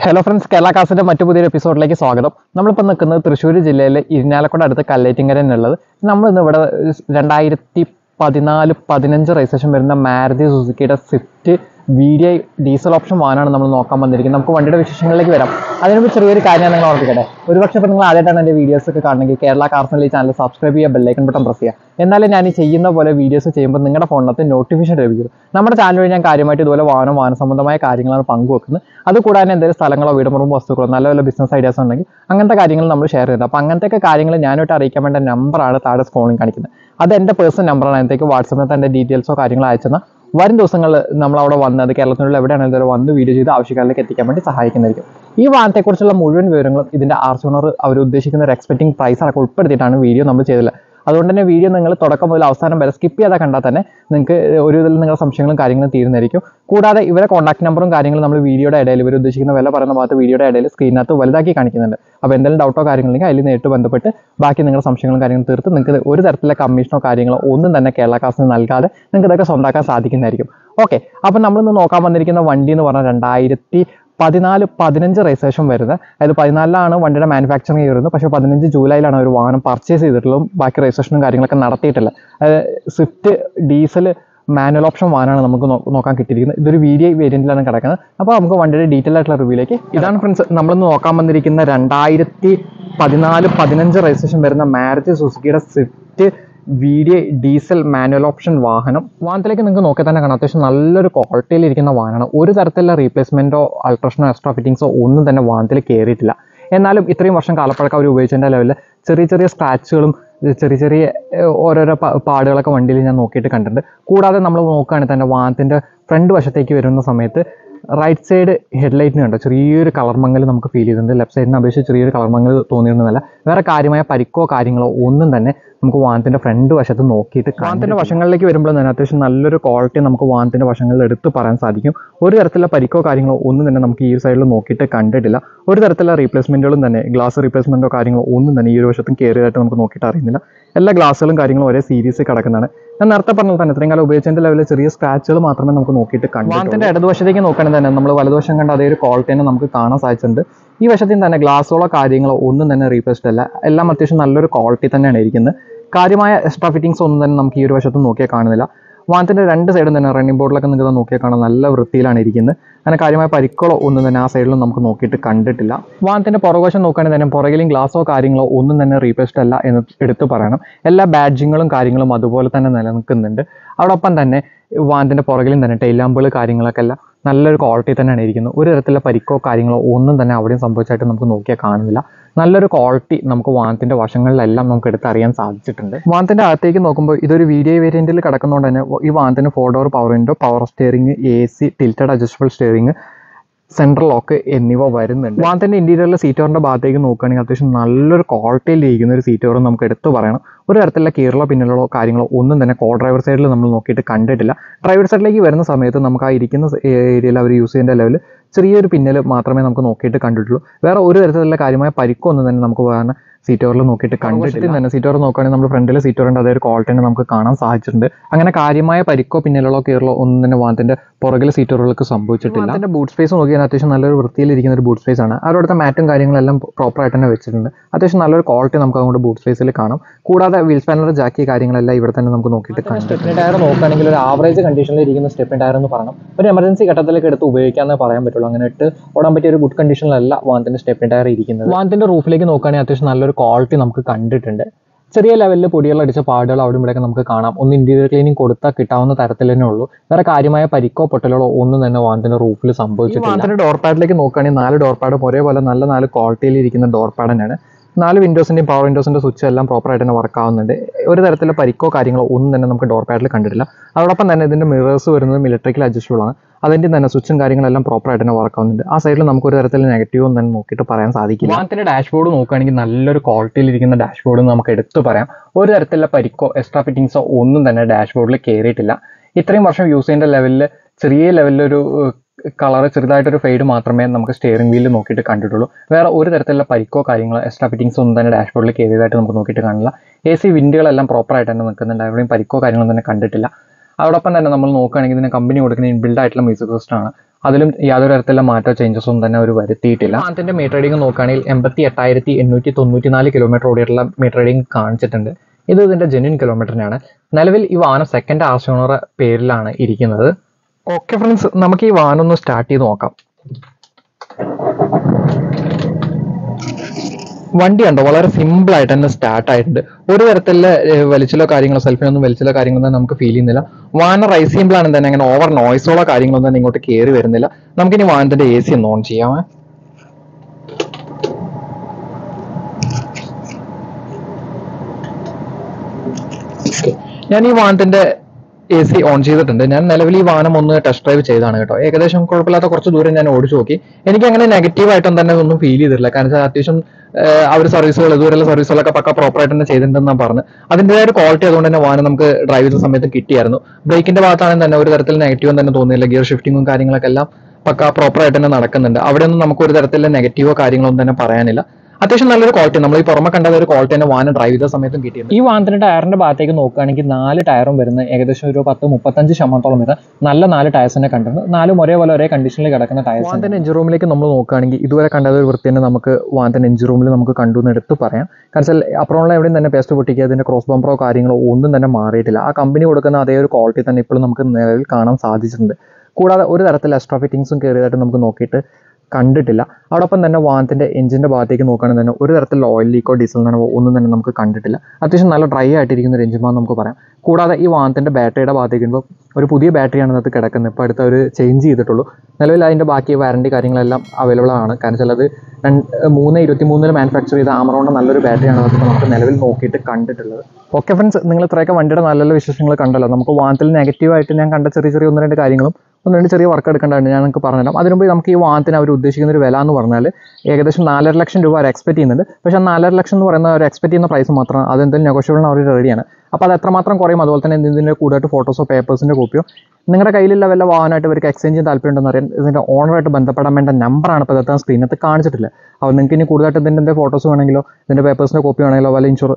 Hello friends Kerala കാസിന്റെ മറ്റു പുതിയൊരു എപ്പിസോഡിലേക്ക് സ്വാഗതം നമ്മളിപ്പോൾ നിൽക്കുന്നത് തൃശ്ശൂർ ജില്ലയിലെ ഇരിഞ്ഞാലക്കുട അടുത്ത് കല്ലേറ്റിങ്കരനുള്ളത് നമ്മൾ ഇന്ന് ഇവിടെ രണ്ടായിരത്തി പതിനാല് പതിനഞ്ച് രജിസ്ട്രേഷൻ വരുന്ന മാരുതി സുസുക്കിയുടെ Swift V D I diesel option വാഹനമാണ് നമ്മൾ നോക്കാൻ വന്നിരിക്കുന്നത് നമുക്ക് വണ്ടിയുടെ വിശേഷങ്ങളിലേക്ക് വരാം അതിന് മുമ്പ് ചെറിയൊരു കാര്യം ഞാൻ നിങ്ങൾ ഓർമ്മിക്കട്ടെ ഒരുപക്ഷെ ഇപ്പോൾ നിങ്ങൾ ആദ്യമായിട്ടാണ് എൻ്റെ വീഡിയോസ് ഒക്കെ കാണണമെങ്കിൽ കേരള കാർസിൻ്റെ ഈ ചാനൽ സബ്സ്ക്രൈബ് ചെയ്യുക ബെല്ലൈക്കൺ ബട്ടൺ പ്രസ് ചെയ്യുക എന്നാലേ ഞാൻ ഈ ചെയ്യുന്ന പോലെ വീഡിയോസ് ചെയ്യുമ്പോൾ നിങ്ങളുടെ ഫോണിനകത്ത് നോട്ടിഫിക്കേഷൻ ലഭിക്കും നമ്മുടെ ചാനൽ വഴി ഞാൻ കാര്യമായിട്ട് ഇതുപോലെ വാഹനം വാഹന സംബന്ധമായ കാര്യങ്ങളാണ് പങ്കുവെക്കുന്നത് അതുകൂടാതെ എന്തെങ്കിലും സ്ഥലങ്ങളോ വീടുമുറും വസ്തുക്കളോ നല്ല നല്ല ബിസിനസ് ഐഡിയാസ് ഉണ്ടെങ്കിൽ അങ്ങനത്തെ കാര്യങ്ങൾ നമ്മൾ ഷെയർ ചെയ്യുന്നത് അപ്പോൾ അങ്ങനത്തെ കാര്യങ്ങൾ ഞാനായിട്ട് അറിയിക്കാൻ വേണ്ട നമ്പറാണ് താഴെ സ്ക്രോളിൽ കാണിക്കുന്നത് അത് എൻ്റെ പേഴ്സണൽ നമ്പറാണ് അതിനകത്തേക്ക് വാട്സപ്പിനകത്ത് എൻ്റെ ഡീറ്റെയിൽസോ കാര്യങ്ങളോ അയച്ചെന്നാൽ വരും ദിവസങ്ങളിൽ നമ്മൾ അവിടെ വന്ന് അത് കേരളത്തിലുള്ള എവിടെയാണെങ്കിലും ഇതുവരെ വന്ന് വീഡിയോ ചെയ്ത് ആവശ്യക്കാരിലേക്ക് എത്തിക്കാൻ വേണ്ടി സഹായിക്കുന്നതായിരിക്കും ഈ വാഹനത്തെക്കുറിച്ചുള്ള മുഴുവൻ വിവരങ്ങളും ഇതിൻ്റെ ആർച്ച് ഓണർ അവർ ഉദ്ദേശിക്കുന്ന ഒരു എക്സ്പെക്ടിങ് പ്രൈസ് അടക്കം ഉൾപ്പെടുത്തിയിട്ടാണ് വീഡിയോ നമ്മൾ ചെയ്തത് അതുകൊണ്ട് തന്നെ വീഡിയോ നിങ്ങൾ തുടക്കം മുതൽ അവസാനം വരെ സ്കിപ്പ് ചെയ്താൽ കണ്ടാൽ തന്നെ നിങ്ങൾക്ക് ഒരു ഇതിൽ നിങ്ങളുടെ സംശയങ്ങളും കാര്യങ്ങളും തീരുന്നതായിരിക്കും കൂടാതെ ഇവരെ കോൺടാക്ട് നമ്പറും കാര്യങ്ങളും നമ്മൾ വീഡിയോയുടെ ഇടയിൽ ഇവർ ഉദ്ദേശിക്കുന്ന വില പറയുന്ന ഭാഗത്ത് വീഡിയോയുടെ ഇടയിൽ സ്ക്രീനകത്ത് വലുതാക്കി കാണിക്കുന്നുണ്ട് അപ്പോൾ എന്തെങ്കിലും ഡൗട്ടോ കാര്യങ്ങളുണ്ടെങ്കിൽ അതിൽ നേരിട്ട് ബന്ധപ്പെട്ട് ബാക്കി നിങ്ങളുടെ സംശയങ്ങളും കാര്യങ്ങളും തീർത്ത് നിങ്ങൾക്ക് ഒരു തരത്തിലുള്ള കമ്മീഷനോ കാര്യങ്ങളോ ഒന്നും തന്നെ കേരള കാസിന് നൽകാതെ നിങ്ങൾക്ക് ഇതൊക്കെ സ്വന്തമാക്കാൻ സാധിക്കുന്നതായിരിക്കും ഓക്കെ അപ്പോൾ നമ്മളിന്ന് നോക്കാൻ വന്നിരിക്കുന്ന വണ്ടി എന്ന് പറഞ്ഞാൽ രണ്ടായിരത്തി പതിനാല് പതിനഞ്ച് രജിസ്ട്രേഷൻ വരുന്നത് അതായത് പതിനാലിലാണ് വണ്ടിയുടെ മാനുഫാക്ചറിങ് വരുന്നത് പക്ഷേ പതിനഞ്ച് ജൂലൈയിലാണ് ഒരു വാഹനം പർച്ചേസ് ചെയ്തിട്ടുള്ളതും ബാക്കി രജിസ്ട്രേഷനും കാര്യങ്ങളൊക്കെ നടത്തിയിട്ടില്ല അതായത് സ്വിഫ്റ്റ് ഡീസൽ മാനുവൽ ഓപ്ഷൻ വാഹനമാണ് നമുക്ക് നോ- നോക്കാൻ കിട്ടിയിരിക്കുന്നത് ഇതൊരു വി ഡി ഐ വേരിയന്റിലാണ് കിടക്കുന്നത് അപ്പോൾ നമുക്ക് വണ്ടിയുടെ ഡീറ്റെയിൽ ആയിട്ടുള്ള റിവ്യൂലേക്ക് ഇതാണ് ഫ്രണ്ട്സ് നമ്മളിന്ന് നോക്കാൻ വന്നിരിക്കുന്ന രണ്ടായിരത്തി പതിനാല് പതിനഞ്ച് രജിസ്ട്രേഷൻ വരുന്ന മാരുതി സുസുക്കിയുടെ Swift V D I diesel manual option വാഹനം വാഹനത്തിലേക്ക് നിങ്ങൾക്ക് നോക്കി തന്നെ കാണാം അത്യാവശ്യം നല്ലൊരു ക്വാളിറ്റിയിൽ ഇരിക്കുന്ന വാഹനമാണ് ഒരു തരത്തിലുള്ള റീപ്ലേസ്മെൻറ്റോ അൾട്രേഷനോ എക്സ്ട്രാ ഫിറ്റിങ്സോ ഒന്നും തന്നെ വാഹനത്തിൽ കയറിയിട്ടില്ല എന്നാലും ഇത്രയും വർഷം കാലപ്പഴക്കം അവർ ഉപയോഗിച്ചതിൻ്റെ ലെവലിൽ ചെറിയ ചെറിയ സ്ക്രാച്ചുകളും ചെറിയ ചെറിയ ഏഹ്, ഓരോരോ പ- പാടുകളൊക്കെ വണ്ടിയിൽ ഞാൻ നോക്കിയിട്ട് കണ്ടിട്ടുണ്ട് കൂടാതെ നമ്മൾ നോക്കുകയാണെങ്കിൽ തന്നെ വാഹനത്തിൻ്റെ ഫ്രണ്ട് വശത്തേക്ക് വരുന്ന സമയത്ത് റൈറ്റ് സൈഡ് ഹെഡ്ലൈറ്റിന് കണ്ടോ ചെറിയൊരു കളർ മങ്ങൽ നമുക്ക് ഫീൽ ചെയ്തിട്ടുണ്ട് ലെഫ്റ്റ് സൈഡിനെ അപേക്ഷിച്ച് ചെറിയൊരു കളർ മങ്ങൽ തോന്നിയിരുന്നതല്ല വേറെ കാര്യമായ പരിക്കോ കാര്യങ്ങളോ ഒന്നും തന്നെ നമുക്ക് വാഹനത്തിൻ്റെ ഫ്രണ്ട് വശത്ത് നോക്കിയിട്ട് വാഹനത്തിൻ്റെ വശങ്ങളിലേക്ക് വരുമ്പോൾ തന്നെ അത്യാവശ്യം നല്ലൊരു ക്വാളിറ്റി നമുക്ക് വാഹനത്തിൻ്റെ വശങ്ങളിൽ എടുത്ത് പറയാൻ സാധിക്കും ഒരു തരത്തിലുള്ള പരിക്കോ കാര്യങ്ങളോ ഒന്നും തന്നെ നമുക്ക് ഈ ഒരു സൈഡിൽ നോക്കിയിട്ട് കണ്ടിട്ടില്ല ഒരു തരത്തിലുള്ള റീപ്ലേസ്മെൻറ്റുകളും തന്നെ ഗ്ലാസ് റീപ്ലേസ്മെൻറ്റോ കാര്യങ്ങളോ ഒന്നും തന്നെ ഈ ഒരു വശത്തും കയറിയതായിട്ട് നമുക്ക് നോക്കിയിട്ട് അറിയുന്നില്ല എല്ലാ ഗ്ലാസ്സുകളും കാര്യങ്ങളും ഒരേ സീരീസ് കിടക്കുന്നതാണ് ഞാൻ നേരത്തെ പറഞ്ഞ തന്നെ ഇത്രയും കാലം ഉപയോഗിച്ചതിൻ്റെ ലെവലിൽ ചെറിയ സ്ക്രാച്ചുകൾ മാത്രമേ നമുക്ക് നോക്കിയിട്ട് കണ്ടു വാഹനത്തിൻ്റെ ഇടതുവശത്തേക്ക് നോക്കുകയാണെങ്കിൽ തന്നെ നമ്മൾ വലതുവശം കണ്ട അതേ ഒരു ക്വാളിറ്റി തന്നെ നമുക്ക് കാണാൻ സാധിച്ചിട്ടുണ്ട് ഈ വശത്തിൽ തന്നെ ഗ്ലാസ്സുകളോ കാര്യങ്ങളോ ഒന്നും തന്നെ റീപ്ലേസ്ഡ് അല്ല എല്ലാം അത്യാവശ്യം നല്ലൊരു ക്വാളിറ്റി തന്നെയാണ് ഇരിക്കുന്നത് കാര്യമായ എക്സ്ട്രാ ഫിറ്റിങ്സ് ഒന്നും തന്നെ നമുക്ക് ഈ ഒരു വശത്ത് നോക്കിയാൽ കാണുന്നില്ല വാഹനത്തിൻ്റെ രണ്ട് സൈഡും തന്നെ റണ്ണിംഗ് ബോർഡിലൊക്കെ നിങ്ങൾക്ക് നോക്കിയാൽ കാണാൻ നല്ല വൃത്തിയിലാണ് ഇരിക്കുന്നത് അങ്ങനെ കാര്യമായ പരിക്കുകളോ ഒന്നും തന്നെ ആ സൈഡിലും നമുക്ക് നോക്കിയിട്ട് കണ്ടിട്ടില്ല വാഹനത്തിൻ്റെ പുറകുവശം നോക്കുകയാണെങ്കിൽ തന്നെ പുറകിലും ഗ്ലാസോ കാര്യങ്ങളോ ഒന്നും തന്നെ റീപ്ലേസ്ഡ് അല്ല എന്ന് എടുത്തു പറയണം എല്ലാ ബാഡ്ജിങ്ങുകളും കാര്യങ്ങളും അതുപോലെ തന്നെ നിലനിൽക്കുന്നുണ്ട് അതോടൊപ്പം തന്നെ വാഹനത്തിൻ്റെ പുറകിലും തന്നെ ടൈലാമ്പുകൾ കാര്യങ്ങളൊക്കെ എല്ലാം നല്ലൊരു ക്വാളിറ്റി തന്നെയാണ് ഇരിക്കുന്നത് ഒരു തരത്തിലുള്ള പരിക്കോ കാര്യങ്ങളോ ഒന്നും തന്നെ അവിടെയും സംഭവിച്ചായിട്ട് നമുക്ക് നോക്കിയാൽ കാണുന്നില്ല നല്ലൊരു ക്വാളിറ്റി നമുക്ക് വാഹനത്തിൻ്റെ വശങ്ങളിലെല്ലാം നമുക്ക് എടുത്തറിയാൻ സാധിച്ചിട്ടുണ്ട് വാഹനത്തിൻ്റെ അകത്തേക്ക് നോക്കുമ്പോൾ ഇതൊരു വീഡിയോ വേരിയൻറ്റിൽ കിടക്കുന്നതുകൊണ്ട് തന്നെ ഈ വാഹനത്തിന് four door power window power steering A C tilted adjustable steering central lock എന്നിവ വരുന്നുണ്ട് വാഹനത്തിൻ്റെ ഇൻറ്റീരിയറിലെ സീറ്റോറിൻ്റെ ഭാഗത്തേക്ക് നോക്കുകയാണെങ്കിൽ അത്യാവശ്യം നല്ലൊരു ക്വാളിറ്റിയിൽ ഇരിക്കുന്ന ഒരു സീറ്റോർ നമുക്ക് എടുത്തു പറയണം ഒരു തരത്തിലുള്ള കീറലോ പിന്നലോ കാര്യങ്ങളോ ഒന്നും തന്നെ കോ ഡ്രൈവർ സൈഡിൽ നമ്മൾ നോക്കിയിട്ട് കണ്ടിട്ടില്ല ഡ്രൈവർ സൈഡിലേക്ക് വരുന്ന സമയത്ത് നമുക്ക് ആ ഇരിക്കുന്ന ഏരിയയിൽ അവർ യൂസ് ചെയ്യേണ്ട ലെവൽ ചെറിയൊരു പിന്നൽ മാത്രമേ നമുക്ക് നോക്കിയിട്ട് കണ്ടിട്ടുള്ളൂ വേറെ ഒരു തരത്തിലുള്ള കാര്യമായ പരിക്കൊന്നും തന്നെ നമുക്ക് വേറെ സീറ്റോറിൽ നോക്കിയിട്ട് കണ്ടിട്ടില്ല തന്നെ സീറ്റോർ നോക്കുകയാണെങ്കിൽ നമ്മൾ ഫ്രണ്ടിലെ സീറ്റോറിൻ്റെ അതേ ഒരു ക്വാളിറ്റി തന്നെ നമുക്ക് കാണാൻ സാധിച്ചിട്ടുണ്ട് അങ്ങനെ കാര്യമായ പരിക്കോ പിന്നലോ കീറലോ ഒന്നും തന്നെ വാഹനത്തിൻ്റെ പുറകിലെ സീറ്ററുകൾക്ക് സംഭവിച്ചിട്ടില്ല അതിൻ്റെ ബൂട്ട് സ്പേസ് നോക്കിയാൽ അത്യാവശ്യം നല്ലൊരു വൃത്തിയിലിരിക്കുന്ന ഒരു ബൂട്ട് സ്പേസ് ആണ് അവരുടെ മാറ്റും കാര്യങ്ങളെല്ലാം പ്രോപ്പറായിട്ട് തന്നെ വെച്ചിട്ടുണ്ട് അത്യാവശ്യം നല്ലൊരു ക്വാളിറ്റി നമുക്ക് അതുകൊണ്ട് ബൂട്ട് സ്പേസിൽ കാണാം കൂടാതെ വീൽ സ്പാനർ ജാക്കി കാര്യങ്ങളെല്ലാം ഇവിടെ തന്നെ നമുക്ക് നോക്കിയിട്ട് കാണാം സ്റ്റെപ്പിന് ടയർ നോക്കുകയാണെങ്കിൽ ഒരു ആവറേജ് കണ്ടീഷനിൽ ഇരിക്കുന്ന സ്റ്റെപ്പിൻ ടയർ എന്ന് പറയണം ഒരു എമർജൻസി ഘട്ടത്തിലേക്ക് എടുത്ത് ഉപയോഗിക്കാമെന്ന് പറയാൻ പറ്റുള്ളൂ അങ്ങനെ ഇട്ട് ഓടാൻ പറ്റിയ ഒരു ഗുഡ് കണ്ടീഷനിലല്ല വാഹനത്തിന്റെ സ്റ്റെപ്പിൻ ടയർ ഇരിക്കുന്നത് വാഹനത്തിന്റെ റൂഫിലേക്ക് നോക്കുകയാണെങ്കിൽ അത്യാവശ്യം നല്ലൊരു ക്വാളിറ്റി നമുക്ക് കണ്ടിട്ടുണ്ട് ചെറിയ ലെവലിൽ പൊടികൾ അടിച്ച പാടുകൾ അവിടെ ഇവിടെയൊക്കെ നമുക്ക് കാണാം ഒന്ന് ഇന്റീരിയർ ക്ലീനിങ് കൊടുത്താൽ കിട്ടാവുന്ന തരത്തിൽ തന്നെ ഉള്ളൂ വേറെ കാര്യമായ പരിക്കോ പൊട്ടലുകളോ ഒന്നും തന്നെ വാഹനത്തിന്റെ റൂഫിൽ സംഭവിച്ചിട്ടില്ല വാഹനത്തിന്റെ ഡോർ പാഡിലേക്ക് നോക്കുകയാണെങ്കിൽ നാല് ഡോർ പാഡും ഒരേപോലെ നല്ല നാല് ക്വാളിറ്റിയിൽ ഇരിക്കുന്ന ഡോർ പാഡ് തന്നെയാണ് നാല് വിൻഡോസിന്റെയും പവർ വിൻഡോസിന്റെ സ്വിച്ച് എല്ലാം പ്രോപ്പറായിട്ട് തന്നെ വർക്ക് ആവുന്നുണ്ട് ഒരു തരത്തിലുള്ള പരിക്കോ കാര്യങ്ങളോ ഒന്നും തന്നെ നമുക്ക് ഡോർ പാഡിൽ കണ്ടിട്ടില്ല അതോടൊപ്പം തന്നെ ഇതിന്റെ മിറേഴ്സ് വരുന്നത് ഇലക്ട്രിക്കൽ അഡ്ജസ്റ്റബിൾ ആണ് അതിന്റെ തന്നെ സ്വിച്ചും കാര്യങ്ങളെല്ലാം പ്രോപ്പറായിട്ട് തന്നെ വർക്ക് ആവുന്നുണ്ട് ആ സൈഡിൽ നമുക്ക് ഒരു തരത്തിൽ നെഗറ്റീവ് ഒന്നും തന്നെ നോക്കിയിട്ട് പറയാൻ സാധിക്കില്ല വാഹനത്തിന്റെ ഡാഷ്ബോർഡ് നോക്കുകയാണെങ്കിൽ നല്ലൊരു ക്വാളിറ്റിയിൽ ഇരിക്കുന്ന ഡാഷ്ബോർഡ് നമുക്ക് എടുത്തു പറയാം ഒരു തരത്തിലുള്ള പരിക്കോ എക്സ്ട്രാ ഫിറ്റിങ്സോ ഒന്നും തന്നെ ഡാഷ്ബോർഡിൽ കയറിയിട്ടില്ല ഇത്രയും വർഷം യൂസ് ചെയ്യേണ്ട ലെവലിൽ ചെറിയ ലെവലിലൊരു കളർ ചെറുതായിട്ടൊരു ഫെയ്ഡ് മാത്രമേ നമുക്ക് സ്റ്റിയറിംഗ് വീലിൽ നോക്കിയിട്ട് കണ്ടിട്ടുള്ളൂ വേറെ ഒരു തരത്തിലുള്ള പരിക്കോ കാര്യങ്ങളോ എക്സ്ട്രാ ഫിറ്റിങ്സ് ഒന്നും തന്നെ ഡാഷ്ബോർഡിൽ കയറിയതായിട്ട് നമുക്ക് നോക്കിയിട്ട് കാണില്ല എ സി വിൻഡുകളെല്ലാം പ്രോപ്പറായിട്ട് തന്നെ നിൽക്കുന്നുണ്ട് എവിടെയും പരിക്കോ കാര്യങ്ങളൊന്നും തന്നെ കണ്ടിട്ടില്ല അതോടൊപ്പം തന്നെ നമ്മൾ നോക്കുകയാണെങ്കിൽ ഇതിന് കമ്പനി കൊടുക്കുന്ന ഇൻബിൽഡ് ആയിട്ടുള്ള മ്യൂസിക് സിസ്റ്റം ആണ് അതിലും യാതൊരു തരത്തിലുള്ള മാറ്റോ ചേഞ്ചസ് ഒന്നും തന്നെ അവർ വരുത്തിയിട്ടില്ല വാഹനത്തിന്റെ മീറ്റർ റീഡിംഗ് നോക്കുകയാണെങ്കിൽ എൺപത്തി എട്ടായിരത്തി എണ്ണൂറ്റി തൊണ്ണൂറ്റി നാല് കിലോമീറ്റർ ഓടിയിട്ടുള്ള മീറ്റർ റീഡിംഗ് കാണിച്ചിട്ടുണ്ട് ഇത് ഇതിന്റെ ജെന്യൂൻ കിലോമീറ്ററിനാണ് നിലവിൽ ഈ വാഹനം സെക്കൻഡ് ആർഷോണർ പേരിലാണ് ഇരിക്കുന്നത് ഓക്കെ ഫ്രണ്ട്സ് നമുക്ക് ഈ വാഹനം ഒന്ന് സ്റ്റാർട്ട് ചെയ്ത് നോക്കാം വണ്ടി കണ്ടോ വളരെ സിമ്പിൾ ആയിട്ട് തന്നെ സ്റ്റാർട്ട് ആയിട്ടുണ്ട് ഒരു തരത്തിലുള്ള ഏഹ്, വലിച്ചിലോ കാര്യങ്ങളോ സെൽഫിനൊന്നും വലിച്ചിലോ കാര്യങ്ങളോ ഒന്നും നമുക്ക് ഫീൽ ചെയ്യുന്നില്ല വാഹനം റൈസ് ചെയ്യുമ്പോഴാണ് തന്നെ അങ്ങനെ ഓവർ നോയ്സോളോ കാര്യങ്ങളൊന്നും തന്നെ ഇങ്ങോട്ട് കയറി വരുന്നില്ല നമുക്കിനി വാഹനത്തിന്റെ എ സി ഒന്ന് ഓൺ ചെയ്യാമേ Okay. ഞാൻ ഈ വാഹനത്തിന്റെ എ സി ഓൺ ചെയ്തിട്ടുണ്ട് ഞാൻ നിലവിൽ ഈ വാഹനം ഒന്ന് ടെസ്റ്റ് ഡ്രൈവ് ചെയ്താണ് കേട്ടോ ഏകദേശം കുഴപ്പമില്ലാത്ത കുറച്ച് ദൂരം ഞാൻ ഓടിച്ചു നോക്കി എനിക്ക് അങ്ങനെ നെഗറ്റീവ് ആയിട്ടൊന്നും തന്നെ ഒന്നും ഫീൽ ചെയ്തിട്ടില്ല കാരണം വെച്ചാൽ അത്യാവശ്യം ഏഹ്, ആ ഒരു സർവീസുകൾ ഇതുവരെയുള്ള സർവീസുകളൊക്കെ പക്ക പ്രോപ്പർ ആയിട്ട് തന്നെ ചെയ്തിട്ടുണ്ടെന്നാണ് പറഞ്ഞു അതിൻ്റെതായ ഒരു ക്വാളിറ്റി അതുകൊണ്ട് തന്നെ വാഹനം നമുക്ക് ഡ്രൈവ് ചെയ്ത സമയത്ത് കിട്ടിയായിരുന്നു ബ്രേക്കിന്റെ ഭാഗത്താണെങ്കിൽ തന്നെ ഒരു തരത്തിൽ നെഗറ്റീവ് തന്നെ തോന്നിയില്ല ഗിയർ ഷിഫ്റ്റിങ്ങും കാര്യങ്ങളൊക്കെ എല്ലാം പക്ക പ്രോപ്പർ ആയിട്ട് തന്നെ നടക്കുന്നുണ്ട് അവിടെ ഒന്നും നമുക്ക് ഒരു തരത്തിലുള്ള നെഗറ്റീവോ കാര്യങ്ങളോ ഒന്നും തന്നെ പറയാനില്ല അത്യാവശ്യം നല്ലൊരു ക്വാളിറ്റി നമ്മൾ ഈ പുറമെ കണ്ട ഒരു ക്വാളിറ്റി തന്നെ വാഹനം ഡ്രൈവ് ചെയ്ത സമയത്തും കിട്ടിയത് ഈ വാഹനത്തിന്റെ ടയറിന്റെ ഭാഗത്തേക്ക് നോക്കുകയാണെങ്കിൽ നാല് ടയറും വരുന്ന ഏകദേശം ഒരു പത്ത് മുപ്പത്തഞ്ച് ശതമാനത്തോളം വരുന്ന നല്ല നാല് ടയർസ് തന്നെ കണ്ടിട്ടുണ്ട് നാലും ഒരേപോലെ ഒരേ കണ്ടീഷനിൽ കിടക്കുന്ന ടയർസ് വാഹനത്തിന്റെ എഞ്ചിൻ റൂമിലേക്ക് നമ്മൾ നോക്കുകയാണെങ്കിൽ ഇതുവരെ കണ്ടത് ഒരു വൃത്തി തന്നെ നമുക്ക് വാഹനത്തിന്റെ എഞ്ചിൻ റൂമിൽ നമുക്ക് കണ്ടു എന്ന് എടുത്ത് പറയാം കാരണം വെച്ചാൽ അപ്പുറമുള്ള എവിടെയും തന്നെ പേസ്റ്റ് പൊട്ടിക്കുക അതിന്റെ ക്രോസ് ബമ്പറോ കാര്യങ്ങളോ ഒന്നും തന്നെ മാറിയിട്ടില്ല ആ കമ്പനി കൊടുക്കുന്ന അതേ ഒരു ക്വാളിറ്റി തന്നെ ഇപ്പോഴും നമുക്ക് നിലവിൽ കാണാൻ സാധിച്ചിട്ടുണ്ട് കൂടാതെ ഒരു തരത്തിൽ എക്സ്ട്രാ ഫിറ്റിംഗ്സും കയറിയതായിട്ട് നമുക്ക് നോക്കിയിട്ട് കണ്ടിട്ടില്ല അതോടൊപ്പം തന്നെ വാഹനത്തിന്റെ എഞ്ചിന്റെ ഭാഗത്തേക്ക് നോക്കുകയാണെങ്കിൽ തന്നെ ഒരു തരത്തിലുള്ള ഓയിൽ ലീക്കോ ഡീസൽ നനവോ ഒന്നും തന്നെ നമുക്ക് കണ്ടിട്ടില്ല അത്യാവശ്യം നല്ല ഡ്രൈ ആയിട്ടിരിക്കുന്ന ഒരു എഞ്ചിൻ ഭാഗം നമുക്ക് പറയാം കൂടാതെ ഈ വാഹനത്തിന്റെ ബാറ്ററിയുടെ ഭാഗത്തേക്ക് വരുമ്പോൾ ഒരു പുതിയ ബാറ്ററിയാണ് ഇതിനകത്ത് കിടക്കുന്നത് ഇപ്പോൾ അടുത്ത ഒരു ചേഞ്ച് ചെയ്തിട്ടുള്ളൂ നിലവിൽ അതിന്റെ ബാക്കി വാറണ്ടി കാര്യങ്ങളെല്ലാം അവൈലബിൾ ആണ് കാരണം വെച്ചാൽ അത് രണ്ട് മൂന്ന് ഇരുപത്തി മൂന്നിൽ മാനുഫാക്ചർ ചെയ്ത ആമറോണിന്റെ നല്ലൊരു ബാറ്ററിയാണ് അതിപ്പോൾ നമുക്ക് നിലവിൽ നോക്കിയിട്ട് കണ്ടിട്ടുള്ളത് ഓക്കെ ഫ്രണ്ട്സ് നിങ്ങൾ ഇത്രയൊക്കെ വണ്ടിയുടെ നല്ല നല്ല വിശേഷങ്ങൾ കണ്ടല്ലോ നമുക്ക് വാഹനത്തിൽ നെഗറ്റീവായിട്ട് ഞാൻ കണ്ട ചെറിയ ചെറിയ ഒന്ന് രണ്ട് കാര്യങ്ങളും ഒന്ന് രണ്ട് ചെറിയ വർക്ക് എടുക്കേണ്ടതുണ്ട് ഞാൻ നിങ്ങൾക്ക് പറഞ്ഞുതരാം അതിനു മുമ്പ് നമുക്ക് ഈ വാഹനത്തിന് അവർ ഉദ്ദേശിക്കുന്ന ഒരു വില എന്ന് പറഞ്ഞാൽ ഏകദേശം നാലര ലക്ഷം രൂപ അവർ എക്സ്പെക്ട് ചെയ്യുന്നുണ്ട് പക്ഷേ ആ നാലര ലക്ഷം എന്ന് പറയുന്ന ഒരു എക്സ്പെക്ട് ചെയ്യുന്ന പ്രൈസ് മാത്രം അതെന്തായാലും നെഗോഷ്യബിൾ അവർ റെഡിയാണ് അപ്പോൾ അത് എത്രമാത്രം കുറയും അതുപോലെ തന്നെ ഇതിൻ്റെ കൂടുതലായിട്ട് ഫോട്ടോസോ പേപ്പേഴ്സിൻ്റെ കോപ്പിയോ നിങ്ങളുടെ കയ്യിലുള്ള വല്ല വാഹനമായിട്ട് ഇവർക്ക് എക്സ്ചേഞ്ച് ചെയ്യാൻ താല്പര്യമുണ്ടെന്ന് അറിയാൻ ഇതിൻ്റെ ഓണറായിട്ട് ബന്ധപ്പെടാൻ വേണ്ട നമ്പറാണ് ഇപ്പോൾ ഇന്നത്തെ സ്ക്രീനകത്ത് കാണിച്ചിട്ടില്ല അപ്പോൾ നിങ്ങൾക്ക് ഇനി കൂടുതലായിട്ട് ഇതിൻ്റെ ഫോട്ടോസ് വേണമെങ്കിലോ ഇതിൻ്റെ പേപ്പേഴ്സിൻ്റെ കോപ്പി വേണമെങ്കിലോ വല്ല ഇൻഷുർ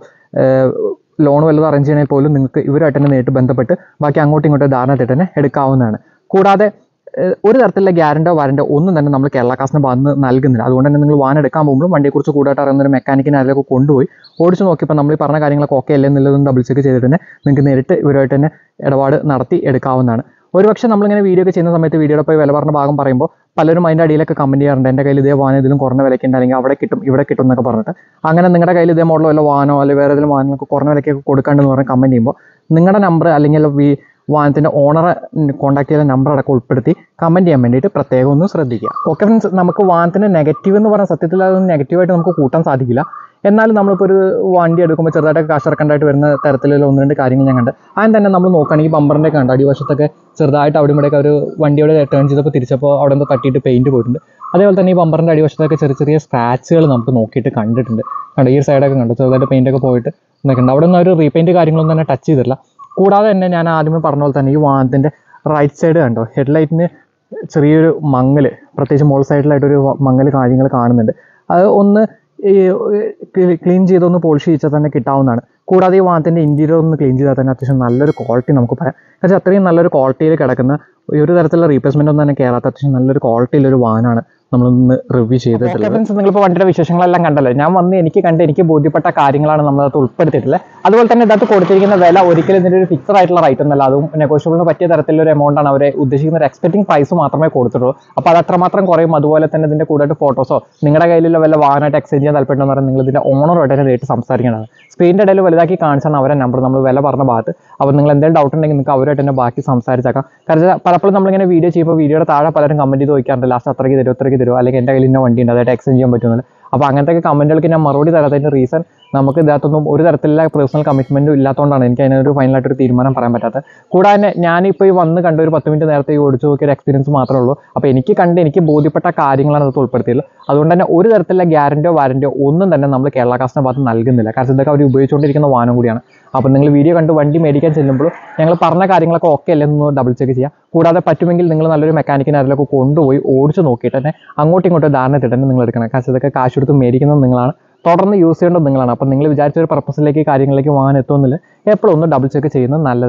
ലോൺ വല്ലതും അറേഞ്ച് ചെയ്യണമെങ്കിൽ പോലും നിങ്ങൾക്ക് ഇവരുമായിട്ട് തന്നെ നേരിട്ട് ബന്ധപ്പെട്ട് ബാക്കി അങ്ങോട്ടും ഇങ്ങോട്ടും ധാരണ ഇട്ടിട്ട് തന്നെ എടുക്കാവുന്നതാണ് കൂടാതെ ഏഹ് ഒരു തരത്തിലുള്ള ഗ്യാരണ്ടോ വാരണ്ടോ ഒന്നും തന്നെ നമ്മൾ കേരള കാസിന് ഭാഗത്ത് നിന്ന് നൽകുന്നില്ല അതുകൊണ്ട് തന്നെ നിങ്ങൾ വാഹനം എടുക്കാൻ പോകുമ്പോൾ വണ്ടിയെക്കുറിച്ച് കൂടുതലായിട്ട് അറിയുന്ന ഒരു മെക്കാനിക്കിനെ അതിലേക്ക് കൊണ്ടുപോയി ഓടിച്ച് നോക്കിയപ്പോൾ നമ്മൾ ഈ പറഞ്ഞ കാര്യങ്ങളൊക്കെ ഓക്കെ അല്ലേ എന്നുള്ളതൊന്ന് ഡബിൾ ചെക്ക് ചെയ്തിട്ട് തന്നെ നിങ്ങൾക്ക് നേരിട്ട് ഇവരുമായിട്ട് തന്നെ ഇടപാട് നടത്തി എടുക്കാവുന്നതാണ് ഒരുപക്ഷെ നമ്മളിങ്ങനെ വീഡിയോ ഒക്കെ ചെയ്യുന്ന സമയത്ത് വീഡിയോയുടെ പോയി വില പറഞ്ഞ ഭാഗം പറയുമ്പോൾ പലരും അതിൻ്റെ അടിയിലൊക്കെ കമൻറ്റ് ചെയ്യാറുണ്ട് എൻ്റെ കയ്യിൽ ഇതേ വാഹനം ഇതിലും കുറഞ്ഞ വിലയ്ക്കുണ്ട് അല്ലെങ്കിൽ അവിടെ കിട്ടും ഇവിടെ കിട്ടും എന്നൊക്കെ പറഞ്ഞിട്ട് അങ്ങനെ നിങ്ങളുടെ കയ്യിൽ ഇതേ മോഡലോ വല്ല വാഹനോ അല്ലെങ്കിൽ വേറെ ഏതെങ്കിലും വാഹനങ്ങൾക്ക് കുറഞ്ഞ വിലയ്ക്കൊക്കെ കൊടുക്കാണ്ടെന്ന് പറഞ്ഞ് കമൻറ്റ് ചെയ്യുമ്പോൾ നിങ്ങളുടെ നമ്പർ അല്ലെങ്കിൽ ഈ വാഹനത്തിൻ്റെ ഓണറെ കോൺടാക്ട് ചെയ്ത നമ്പർ അടക്കം ഉൾപ്പെടുത്തി കമൻറ്റ് ചെയ്യാൻ വേണ്ടിയിട്ട് പ്രത്യേകം ഒന്ന് ശ്രദ്ധിക്കുക ഓക്കെ ഫ്രണ്ട്സ് നമുക്ക് വാഹനത്തിൻ്റെ നെഗറ്റീവ് എന്ന് പറഞ്ഞ സത്യത്തിൽ അതൊന്നും നെഗറ്റീവായിട്ട് നമുക്ക് കൂട്ടാൻ സാധിക്കില്ല എന്നാലും നമ്മളിപ്പോൾ ഒരു വണ്ടി എടുക്കുമ്പോൾ ചെറുതായിട്ട് കാശിറക്കേണ്ടതായിട്ട് വരുന്ന തരത്തിലുള്ള ഒന്ന് രണ്ട് കാര്യങ്ങൾ ഞാൻ കണ്ട് അതിന് തന്നെ നമ്മൾ നോക്കുകയാണെങ്കിൽ ബമ്പറിൻ്റെ കണ്ട് അടിവശത്തൊക്കെ ചെറുതായിട്ട് അവിടെ ഇവിടെയൊക്കെ ഒരു വണ്ടിയോട് ടേൺ ചെയ്തപ്പോൾ തിരിച്ചപ്പോൾ അവിടെ നിന്ന് തട്ടിയിട്ട് പെയിൻറ്റ് പോയിട്ടുണ്ട് അതേപോലെ തന്നെ ഈ ബമ്പറിൻ്റെ അടിവശത്തൊക്കെ ചെറിയ ചെറിയ സ്ക്രാച്ചുകൾ നമുക്ക് നോക്കിയിട്ട് കണ്ടിട്ടുണ്ട് കണ്ടോ ഈ സൈഡൊക്കെ കണ്ടു ചെറുതായിട്ട് പെയിൻ്റ് ഒക്കെ പോയിട്ട് നിൽക്കുന്നുണ്ട് അവിടെ നിന്ന് ഒരു റീപെയിൻറ്റ് കാര്യങ്ങളൊന്നും തന്നെ ടച്ച് ചെയ്തിട്ടില്ല കൂടാതെ തന്നെ ഞാൻ ആദ്യമേ പറഞ്ഞ പോലെ തന്നെ ഈ വാഹനത്തിൻ്റെ റൈറ്റ് സൈഡ് കണ്ടോ ഹെഡ്ലൈറ്റിന് ചെറിയൊരു മങ്ങൽ പ്രത്യേകിച്ച് മോൾ സൈഡിലായിട്ടൊരു മങ്ങൽ കാര്യങ്ങൾ കാണുന്നുണ്ട് അത് ഒന്ന് ക്ലീൻ ചെയ്തൊന്ന് പോളിഷ് ചെയ്യിച്ചാൽ തന്നെ കിട്ടാവുന്നതാണ് കൂടാതെ ഈ വാഹനത്തിൻ്റെ ഇൻറ്റീരിയർ ഒന്ന് ക്ലീൻ ചെയ്താൽ തന്നെ അത്യാവശ്യം നല്ലൊരു ക്വാളിറ്റി നമുക്ക് പറയാം കാരണം അത്രയും നല്ലൊരു ക്വാളിറ്റിയിൽ കിടക്കുന്ന ഒരു തരത്തിലുള്ള റീപ്ലേസ്മെൻ്റ് ഒന്നും തന്നെ കയറാത്ത അത്യാവശ്യം നല്ലൊരു ക്വാളിറ്റിയിലൊരു വാഹനമാണ് നമ്മളൊന്ന് റിവ്യൂ ചെയ്തിട്ടുള്ളത് ഫ്രണ്ട്സ് നിങ്ങളിപ്പോൾ വണ്ടിയുടെ വിശേഷങ്ങളെല്ലാം കണ്ടല്ലോ ഞാൻ വന്ന് എനിക്ക് കണ്ട് എനിക്ക് ബോധ്യപ്പെട്ട കാര്യങ്ങളാണ് നമ്മളത് ഉൾപ്പെടുത്തിയിട്ടുള്ളത് അതുപോലെ തന്നെ ഇതിനകത്ത് കൊടുത്തിരിക്കുന്ന വില ഒരിക്കലും ഇതിൻ്റെ ഒരു ഫിക്സഡ് ആയിട്ടുള്ള റേറ്റ് ഒന്നല്ല അതും നെഗോഷ്യബിളിന് പറ്റിയ തരത്തിലുള്ള ഒരു എമൗണ്ട് ആണ് അവരെ ഉദ്ദേശിക്കുന്ന ഒരു എക്സ്പെക്ടിങ് പ്രൈസ് മാത്രമേ കൊടുത്തിട്ടുള്ളൂ അപ്പോൾ അത് അത്രമാത്രം കുറയും അതുപോലെ തന്നെ ഇതിൻ്റെ കൂടുതലായിട്ട് ഫോട്ടോസോ നിങ്ങളുടെ കയ്യിലുള്ള വല്ല വാഹനമായിട്ട് എക്സ്ചേഞ്ച് ചെയ്യാൻ താല്പര്യം പറഞ്ഞാൽ നിങ്ങൾ ഇതിൻ്റെ ഓണറുമായിട്ട് തന്നെ നേരിട്ട് സംസാരിക്കേണ്ടതാണ് സ്ക്രീനിൻ്റെ ഇടയിൽ വലുതാക്കി കാണിച്ചാണ് അവരെ നമ്പർ നമ്മൾ വില പറഞ്ഞ ഭാഗത്ത് അപ്പോൾ നിങ്ങൾ എന്തെങ്കിലും ഡൗട്ട് ഉണ്ടെങ്കിൽ നിങ്ങൾക്ക് അവരുമായിട്ട് തന്നെ ബാക്കി സംസാരിച്ചേക്കാം കാരണം പലപ്പോഴും നമ്മളിങ്ങനെ വീഡിയോ ചെയ്യുമ്പോൾ വീഡിയോയുടെ താഴെ പലരും കമൻറ്റ് ചെയ്ത് ചോദിക്കാറുണ്ട് ലാസ്റ്റ് അത്രയ്ക്ക് തരുമോ അത്രയ്ക്ക് തരുമോ അല്ലെങ്കിൽ എൻ്റെ കയ്യിൽ ഇന്ന വണ്ടി ഉണ്ട് അതായിട്ട് എക്സ്ചേഞ്ച് ചെയ്യാൻ പറ്റുമെന്ന് അപ്പോൾ അങ്ങനത്തെ കമൻറ്റുകൾക്ക് ഞാൻ മറുപടി തരാത്തതിൻ്റെ റീസൺ നമുക്ക് ഇതിനകത്തൊന്നും ഒരു തരത്തിലുള്ള പേഴ്സണൽ കമ്മിറ്റ്മെൻറ്റും ഇല്ലാത്തതുകൊണ്ടാണ് എനിക്ക് അതിനൊരു ഫൈനലായിട്ടൊരു തീരുമാനം പറയാൻ പറ്റാത്തത് കൂടാതെ ഞാനിപ്പോൾ ഈ വന്ന് കണ്ട ഒരു പത്ത് മിനിറ്റ് നേരത്തെ ഈ ഓടിച്ചു നോക്കിയ ഒരു എക്സ്പീരിയൻസ് മാത്രമേ ഉള്ളൂ അപ്പോൾ എനിക്ക് കണ്ട് എനിക്ക് ബോധ്യപ്പെട്ട കാര്യങ്ങളാണ് അത് ഉൾപ്പെടുത്തിയുള്ളത് അതുകൊണ്ട് തന്നെ ഒരു തരത്തിലുള്ള ഗ്യാരൻറ്റിയോ വാരൻറ്റിയോ ഒന്നും തന്നെ നമ്മൾ കേരള കാസ്റ്റിൻ്റെ ഭാഗത്ത് നൽകുന്നില്ല കാരണം ഇതൊക്കെ അവർ ഉപയോഗിച്ചുകൊണ്ടിരിക്കുന്ന വാഹനം കൂടിയാണ് അപ്പോൾ നിങ്ങൾ വീഡിയോ കണ്ട് വണ്ടി മേടിക്കാൻ ചെല്ലുമ്പോൾ ഞങ്ങൾ പറഞ്ഞ കാര്യങ്ങളൊക്കെ ഓക്കെ അല്ലെന്ന് ഡബിൾ ചെക്ക് ചെയ്യുക കൂടാതെ പറ്റുമെങ്കിൽ നിങ്ങൾ നല്ലൊരു മെക്കാനിക്കിനെ അതിലൊക്കെ കൊണ്ടുപോയി ഓടിച്ച് നോക്കിയിട്ട് തന്നെ അങ്ങോട്ടും ഇങ്ങോട്ടും ധാരണ ഇട്ടിട്ട് തന്നെ നിങ്ങൾ എടുക്കണം കാരണം ഇതൊക്കെ കാശ് കൊടുത്ത് മേടിക്കുന്നത് നിങ്ങളാണ് തുടർന്ന് യൂസ് ചെയ്യേണ്ടത് നിങ്ങളാണ് അപ്പോൾ നിങ്ങൾ വിചാരിച്ച ഒരു പർപ്പസിലേക്ക് കാര്യങ്ങളിലേക്ക് വാങ്ങാൻ എത്തുന്നില്ല എപ്പോഴും ഒന്ന് ഡബിൾ ചെക്ക് ചെയ്യുന്നത് നല്ലതായിരിക്കും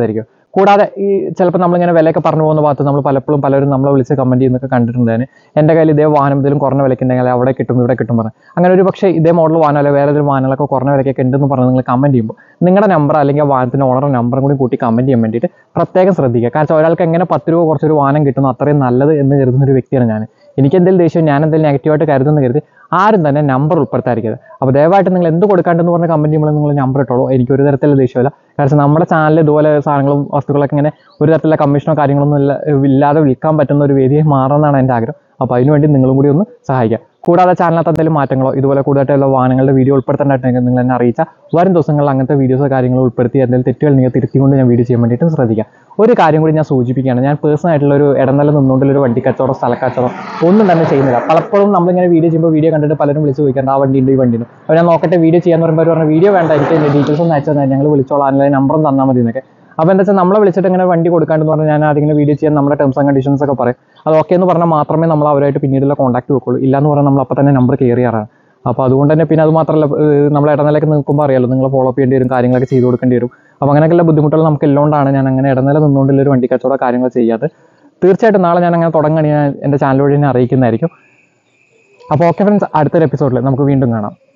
കൂടാതെ ഈ ചിലപ്പോൾ നമ്മളിങ്ങനെ വിലയൊക്കെ പറഞ്ഞു പോകുന്ന ഭാഗത്ത് നമ്മൾ പലപ്പോഴും പലരും നമ്മളെ വിളിച്ച് കമൻറ്റ് ചെയ്യുന്നൊക്കെ കണ്ടിട്ടുണ്ടായിരുന്നു എൻ്റെ കയ്യിൽ ഇതേ വാഹനം ഇതിലും കുറഞ്ഞ വിലയ്ക്ക് ഉണ്ടെങ്കിൽ അവിടെ കിട്ടും ഇവിടെ കിട്ടും പറഞ്ഞു അങ്ങനെ ഒരു പക്ഷേ ഇതേ മോഡൽ വാഹനം അല്ലെങ്കിൽ വേറെ ഏതെങ്കിലും വാഹനങ്ങളൊക്കെ കുറഞ്ഞ വിലയ്ക്കൊക്കെ ഉണ്ടെന്ന് പറഞ്ഞ് നിങ്ങൾ കമൻറ്റ് ചെയ്യുമ്പോൾ നിങ്ങളുടെ നമ്പർ അല്ലെങ്കിൽ ആ വാഹനത്തിൻ്റെ ഓണറുടെ നമ്പറും കൂടി കൂട്ടി കമൻറ്റ് ചെയ്യാൻ വേണ്ടിയിട്ട് പ്രത്യേകം ശ്രദ്ധിക്കുക കാരണം വെച്ചാൽ ഒരാൾക്ക് എങ്ങനെ പത്ത് രൂപ കുറച്ചൊരു വാഹനം കിട്ടുന്നു അത്രയും നല്ലത് എന്ന് കരുതുന്ന ഒരു വ്യക്തിയാണ് ഞാൻ എനിക്ക് എന്തെങ്കിലും ദേഷ്യം ഞാൻ എന്തെങ്കിലും നെഗറ്റീവായിട്ട് കരുതുന്ന കരുതി ആരും തന്നെ നമ്പർ ഉൾപ്പെടുത്താതിരിക്കരുത് അപ്പോൾ ദയവായിട്ട് നിങ്ങൾ എന്ത് കൊടുക്കാണ്ടെന്ന് പറഞ്ഞ കമൻറ്റ് ചെയ്യുമ്പോൾ നിങ്ങൾ നമ്പർ ഇട്ടോളൂ എനിക്ക് ഒരു തരത്തിലുള്ള ദേഷ്യമില്ല കാരണം നമ്മുടെ ചാനലിൽ ഇതുപോലെ സാധനങ്ങളും വസ്തുക്കളൊക്കെ ഇങ്ങനെ ഒരു തരത്തിലുള്ള കമ്മീഷനോ കാര്യങ്ങളൊന്നും ഇല്ല ഇല്ലാതെ വിൽക്കാൻ പറ്റുന്ന ഒരു വേദിയെ മാറണമെന്നാണ് എൻ്റെ ആഗ്രഹം അപ്പോൾ അതിനുവേണ്ടി നിങ്ങളും കൂടി ഒന്ന് സഹായിക്കുക കൂടാതെ ചാനലിനകത്ത് എന്തെങ്കിലും മാറ്റങ്ങളോ ഇതുപോലെ കൂടുതലായിട്ടുള്ള വാഹനങ്ങളുടെ വീഡിയോ ഉൾപ്പെടുത്തേണ്ടതായിട്ടുണ്ടെങ്കിൽ നിങ്ങൾ എന്നെ അറിയിച്ചാൽ വരും ദിവസങ്ങളിൽ അങ്ങനത്തെ വീഡിയോസോ കാര്യങ്ങളോ ഉൾപ്പെടുത്തി എന്തെങ്കിലും തെറ്റുകൾ നിങ്ങൾ തിരുത്തിക്കൊണ്ട് ഞാൻ വീഡിയോ ചെയ്യാൻ വേണ്ടിയിട്ട് ശ്രദ്ധിക്കാം ഒരു കാര്യം കൂടി ഞാൻ സൂചിപ്പിക്കുകയാണ് ഞാൻ പേഴ്സണൽ ആയിട്ടുള്ള ഒരു ഇടനില നിന്നുകൊണ്ടുള്ള ഒരു വണ്ടി കച്ചവടം സ്ഥലക്കച്ചവടം ഒന്നും തന്നെ ചെയ്യുന്നില്ല പലപ്പോഴും നമ്മളിങ്ങനെ വീഡിയോ ചെയ്യുമ്പോൾ വീഡിയോ കണ്ടിട്ട് പലരും വിളിച്ച് ചോദിക്കാറുണ്ട് ആ വണ്ടി ഉണ്ട് ഈ വണ്ടി ഉണ്ട് അപ്പോൾ ഞാൻ നോക്കട്ടെ വീഡിയോ ചെയ്യാന്ന് പറയുമ്പോൾ അവർ പറഞ്ഞ വീഡിയോ വേണ്ട എനിക്ക് എൻ്റെ ഡീറ്റെയിൽസ് ഒന്ന് അയച്ചു തന്നെ ഞങ്ങൾ വിളിച്ചോളാം അല്ലെങ്കിൽ നമ്പറും തന്നാൽ മതി എന്നൊക്കെ അപ്പോൾ എന്താ വെച്ചാൽ നമ്മളെ വിളിച്ചിട്ട് ഇങ്ങനെ വണ്ടി കൊടുക്കാണ്ടെന്ന് പറഞ്ഞാൽ ഞാൻ അതിങ്ങനെ വീഡിയോ ചെയ്യാൻ നമ്മുടെ ടേംസ് ആൻഡ് കണ്ടീഷൻസ് ഒക്കെ പറയും അത് ഓക്കെ എന്ന് പറഞ്ഞാൽ മാത്രമേ നമ്മൾ അവരായിട്ട് പിന്നീടുള്ള കോൺടാക്ട് വെക്കുള്ളൂ ഇല്ലാന്ന് പറഞ്ഞാൽ നമ്മൾ അപ്പോൾ തന്നെ നമ്പർ കയറി ചെയ്യാറാണ് അപ്പോൾ അതുകൊണ്ട് തന്നെ പിന്നെ അത് മാത്രമല്ല ഏഹ് നമ്മൾ ഇടനിലയൊക്കെ നിൽക്കുമ്പോൾ അറിയാലോ നിങ്ങൾ ഫോളോ അപ്പ് ചെയ്യേണ്ടി വരും കാര്യങ്ങളൊക്കെ ചെയ്ത് കൊടുക്കേണ്ടി വരും അപ്പോൾ അങ്ങനെയൊക്കെയുള്ള ബുദ്ധിമുട്ടുകൾ നമുക്ക് എല്ലോണ്ടാണ് ഞാൻ അങ്ങനെ ഇടനില നിന്നുകൊണ്ടുള്ള ഒരു വണ്ടി കച്ചവട കാര്യങ്ങൾ ചെയ്യാതെ തീർച്ചയായിട്ടും നാളെ ഞാൻ അങ്ങനെ തുടങ്ങുകയാണെങ്കിൽ ഞാൻ എൻ്റെ ചാനൽ വഴി തന്നെ അറിയിക്കുന്നതായിരിക്കും അപ്പോൾ ഓക്കെ ഫ്രണ്ട്സ് അടുത്തൊരു എപ്പിസോഡിൽ നമുക്ക് വീണ്ടും കാണാം